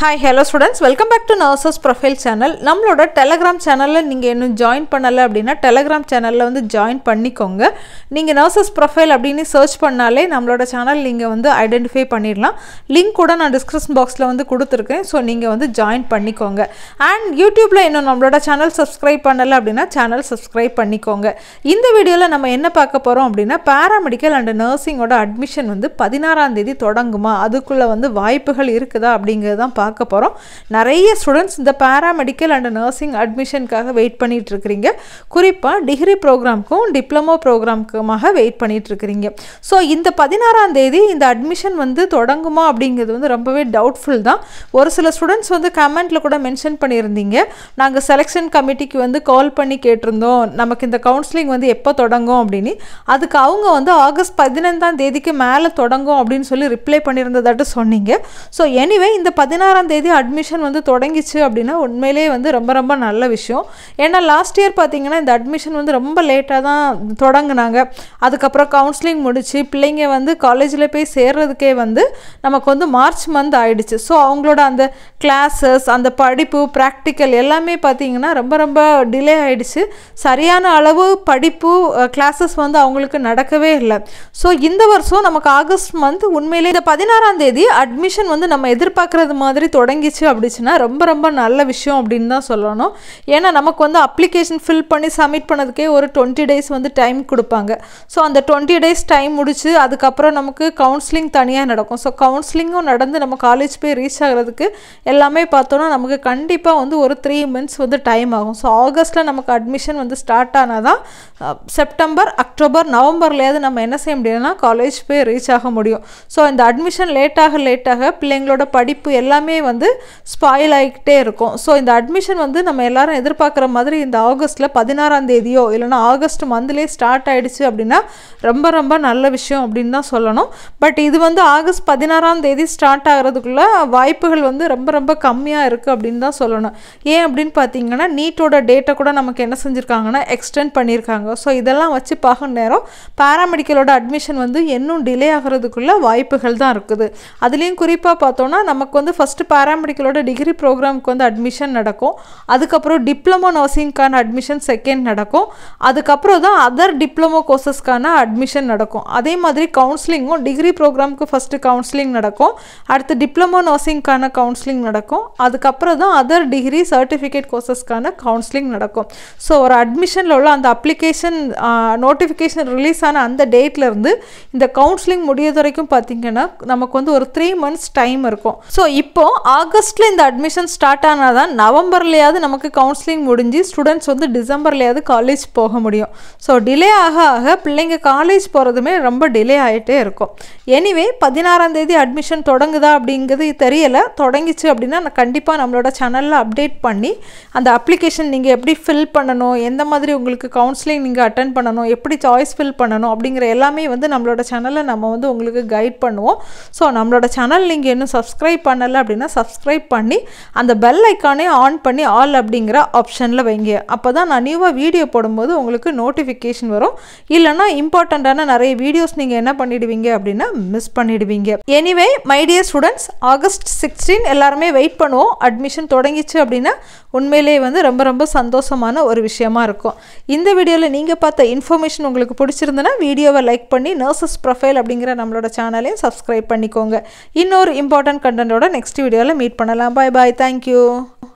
hi hello students welcome back to nurses profile channel நம்மளோட Telegram சேனலில் நீங்கள் இன்னும் ஜாயின் பண்ணலை அப்படின்னா டெலகிராம் சேனலில் வந்து ஜாயின் பண்ணிக்கோங்க நீங்கள் நர்சஸ் ப்ரொஃபைல் அப்படின்னு சர்ச் பண்ணாலே நம்மளோட சேனல் நீங்கள் வந்து ஐடென்டிஃபை பண்ணிடலாம் லிங்க் கூட நான் டிஸ்கிரிப்ஷன் பாக்ஸில் வந்து கொடுத்துருக்கேன் ஸோ நீங்கள் வந்து ஜாயின் பண்ணிக்கோங்க அண்ட் யூடியூப்பில் இன்னும் நம்மளோட சேனல் சப்ஸ்கிரைப் பண்ணலை அப்படின்னா சேனல் சப்ஸ்கிரைப் பண்ணிக்கோங்க இந்த வீடியோவில் நம்ம என்ன பார்க்க போகிறோம் அப்படின்னா பேராமெடிக்கல் அண்ட் நர்சிங்கோட அட்மிஷன் வந்து பதினாறாம் தேதி தொடங்குமா அதுக்குள்ளே வந்து வாய்ப்புகள் இருக்குதா அப்படிங்கிறது தான் பார்க்க போகிறோம் நிறைய ஸ்டூடெண்ட்ஸ் இந்த பேராமெடிக்கல் அண்ட் நர்சிங் அட்மிஷனுக்காக வெயிட் பண்ணிட்டு இருக்கிறீங்க குறிப்பாக டிகிரி ப்ரோக்ராம்க்கும் டிப்ளமோ ப்ரோக்ராம்க்குமாக வெயிட் பண்ணிட்டு இருக்கிறீங்க ஸோ இந்த பதினாறாம் தேதி இந்த அட்மிஷன் வந்து தொடங்குமா அப்படிங்கிறது வந்து ரொம்பவே டவுட்ஃபுல் தான் ஒரு சில ஸ்டூடெண்ட்ஸ் வந்து கமெண்ட்டில் கூட மென்ஷன் பண்ணியிருந்தீங்க நாங்கள் செலெக்ஷன் கமிட்டிக்கு வந்து கால் பண்ணி கேட்டிருந்தோம் நமக்கு இந்த கவுன்சிலிங் வந்து எப்போ தொடங்கும் அப்படின்னு அதுக்கு அவங்க வந்து ஆகஸ்ட் பதினைந்தாம் தேதிக்கு மேலே தொடங்கும் அப்படின்னு சொல்லி ரிப்ளை பண்ணியிருந்ததாட்டு சொன்னீங்க ஸோ எனிவே இந்த பதினாறாம் தேதி அட்மிஷன் வந்து தொடங்கிச்சு அப்படின்னா உண்மையிலே வந்து ரொம்ப ரொம்ப நல்ல விஷயம் ஏன்னா லாஸ்ட் இயர் பார்த்தீங்கன்னா இந்த அட்மிஷன் வந்து ரொம்ப லேட்டாக தான் தொடங்குனாங்க அதுக்கப்புறம் கவுன்சிலிங் முடிச்சு பிள்ளைங்க வந்து காலேஜில் போய் சேர்றதுக்கே வந்து நமக்கு வந்து மார்ச் மந்த் ஆயிடுச்சு ஸோ அவங்களோட அந்த கிளாஸஸ் அந்த படிப்பு ப்ராக்டிக்கல் எல்லாமே பார்த்தீங்கன்னா ரொம்ப ரொம்ப டிலே ஆயிடுச்சு சரியான அளவு படிப்பு கிளாஸஸ் வந்து அவங்களுக்கு நடக்கவே இல்லை ஸோ இந்த வருஷம் நமக்கு ஆகஸ்ட் மந்த் உண்மையிலே இந்த பதினாறாம் தேதி அட்மிஷன் வந்து நம்ம எதிர்பார்க்குறது மாதிரி தொடங்கிச்சு அப்படிச்சுன்னா ரொம்ப ரொம்ப நல்ல விஷயம் அப்படின்னு தான் சொல்லணும் ஏன்னா நமக்கு வந்து அப்ளிகேஷன் ஃபில் பண்ணி சப்மிட் பண்ணதுக்கே ஒரு டுவெண்ட்டி டேஸ் வந்து டைம் கொடுப்பாங்க ஸோ அந்த டுவெண்ட்டி டேஸ் டைம் முடிச்சு அதுக்கப்புறம் நமக்கு கவுன்சிலிங் தனியாக நடக்கும் ஸோ கவுன்சிலிங்கும் நடந்து நம்ம காலேஜ் போய் ரீச் ஆகிறதுக்கு எல்லாமே பார்த்தோன்னா நமக்கு கண்டிப்பாக வந்து ஒரு த்ரீ மந்த்ஸ் வந்து டைம் ஆகும் ஸோ ஆகஸ்ட்டில் நமக்கு அட்மிஷன் வந்து ஸ்டார்ட் ஆனால் தான் செப்டம்பர் அக்டோபர் நவம்பர்லேயாவது நம்ம என்ன செய்ய முடியும்னா காலேஜ் போய் ரீச் ஆக முடியும் ஸோ இந்த அட்மிஷன் லேட்டாக லேட்டாக பிள்ளைங்களோட படிப்பு எல்லாமே வந்து ஸ்பாயில் ஆகிக்கிட்டே இருக்கும் ஸோ இந்த அட்மிஷன் வந்து நம்ம எல்லாரும் எதிர்பார்க்குற மாதிரி இந்த ஆகஸ்ட்டில் பதினாறாம் தேதியோ இல்லைனா ஆகஸ்ட் மந்த்லேயே ஸ்டார்ட் ஆகிடுச்சு அப்படின்னா ரொம்ப ரொம்ப நல்ல விஷயம் அப்படின்னு தான் சொல்லணும் பட் இது வந்து ஆகஸ்ட் பதினாறாம் தேதி ஸ்டார்ட் ஆகிறதுக்குள்ள வாய்ப்புகள் வந்து ரொம்ப ரொம்ப கம்மியாக இருக்குது அப்படின்னு தான் சொல்லணும் ஏன் அப்படின்னு பார்த்தீங்கன்னா நீட்டோட டேட்டை கூட நமக்கு என்ன செஞ்சுருக்காங்கன்னா எக்ஸ்டெண்ட் பண்ணியிருக்காங்க ஸோ இதெல்லாம் வச்சு பார்க்க நேரம் பேராமெடிக்கலோட அட்மிஷன் வந்து இன்னும் டிலே ஆகிறதுக்குள்ள வாய்ப்புகள் தான் இருக்குது அதுலேயும் குறிப்பாக பார்த்தோன்னா நமக்கு வந்து ஃபஸ்ட்டு பேராமெடிக்கலோட டிகிரி ப்ரோக்ராமுக்கு வந்து அட்மிஷன் நடக்கும் அதுக்கப்புறம் டிப்ளமோ நர்சிங்க்கான அட்மிஷன் செகண்ட் நடக்கும் அதுக்கப்புறம் தான் அதர் டிப்ளமோ கோர்சஸ்க்கான அட்மிஷன் நடக்கும் அதே மாதிரி கவுன்சிலிங்கும் டிகிரி ப்ரோக்ராமுக்கு ஃபஸ்ட்டு கவுன்சிலிங் நடக்கும் அடுத்து டிப்ளமோ நர்சிங்க்கான கவுன்சிலிங் நடக்கும் அதுக்கப்புறம் தான் அதர் டிகிரி சர்டிஃபிகேட் கோர்சஸ்க்கான கவுன்சிலிங் நடக்கும் ஸோ ஒரு அட்மிஷனில் உள்ள அந்த அப்ளிகேஷன் நோட்டிஃபிகேஷன் ரிலீஸ் ஆன அந்த டேட்லேருந்து இந்த கவுன்சிலிங் முடியது வரைக்கும் பார்த்தீங்கன்னா நமக்கு வந்து ஒரு த்ரீ மந்த்ஸ் டைம் இருக்கும் ஸோ இப்போது ஆகஸ்ட்டில் இந்த அட்மிஷன் ஸ்டார்ட் ஆனால் தான் நவம்பர்லேயாவது நமக்கு கவுன்சிலிங் முடிஞ்சு ஸ்டூடெண்ட்ஸ் வந்து டிசம்பர்லேயாவது காலேஜ் போக முடியும் ஸோ டிலே ஆக ஆக பிள்ளைங்க காலேஜ் போகிறதுமே ரொம்ப டிலே ஆகிட்டே இருக்கும் எனிவே பதினாறாம் தேதி அட்மிஷன் தொடங்குதா அப்படிங்கிறது தெரியலை தொடங்கிச்சு அப்படின்னா நான் கண்டிப்பாக நம்மளோட சேனலில் அப்டேட் பண்ணி அந்த அப்ளிகேஷன் நீங்கள் எப்படி ஃபில் பண்ணணும் எந்த மாதிரி உங்களுக்கு கவுன்சிலிங் நீங்கள் அட்டன் பண்ணணும் எப்படி சாய்ஸ் ஃபில் பண்ணணும் அப்படிங்கிற எல்லாமே வந்து நம்மளோட சேனலில் நம்ம வந்து உங்களுக்கு கைட் பண்ணுவோம் ஸோ நம்மளோட சேனல் நீங்கள் இன்னும் சப்ஸ்கிரைப் பண்ணலை அப்படின்னா சப்ஸ்கிரைப் பண்ணி அந்த பெல் ஐக்கானே ஆன் பண்ணி ஆல் அப்படிங்கிற ஆப்ஷனில் வைங்க அப்போ தான் நான் நியூவாக வீடியோ போடும்போது உங்களுக்கு நோட்டிஃபிகேஷன் வரும் இல்லைனா இம்பார்ட்டண்ட்டான நிறைய வீடியோஸ் நீங்கள் என்ன பண்ணிடுவீங்க அப்படின்னா மிஸ் பண்ணிடுவீங்க anyway my dear students August sixteen எல்லாருமே வெயிட் பண்ணுவோம் அட்மிஷன் தொடங்கிச்சு அப்படின்னா உண்மையிலே வந்து ரொம்ப ரொம்ப சந்தோஷமான ஒரு விஷயமா இருக்கும் இந்த வீடியோவில் நீங்கள் பார்த்த இன்ஃபர்மேஷன் உங்களுக்கு பிடிச்சிருந்தனா வீடியோவை லைக் பண்ணி நர்சஸ் ப்ரொஃபைல் அப்படிங்கிற நம்மளோட சேனலையும் சப்ஸ்கிரைப் பண்ணிக்கோங்க இன்னொரு இம்பார்ட்டன்ட் கண்டென்ட்டோட நெக்ஸ்ட் வீடியோவில் மீட் பண்ணலாம் பாய் பாய் தேங்க்யூ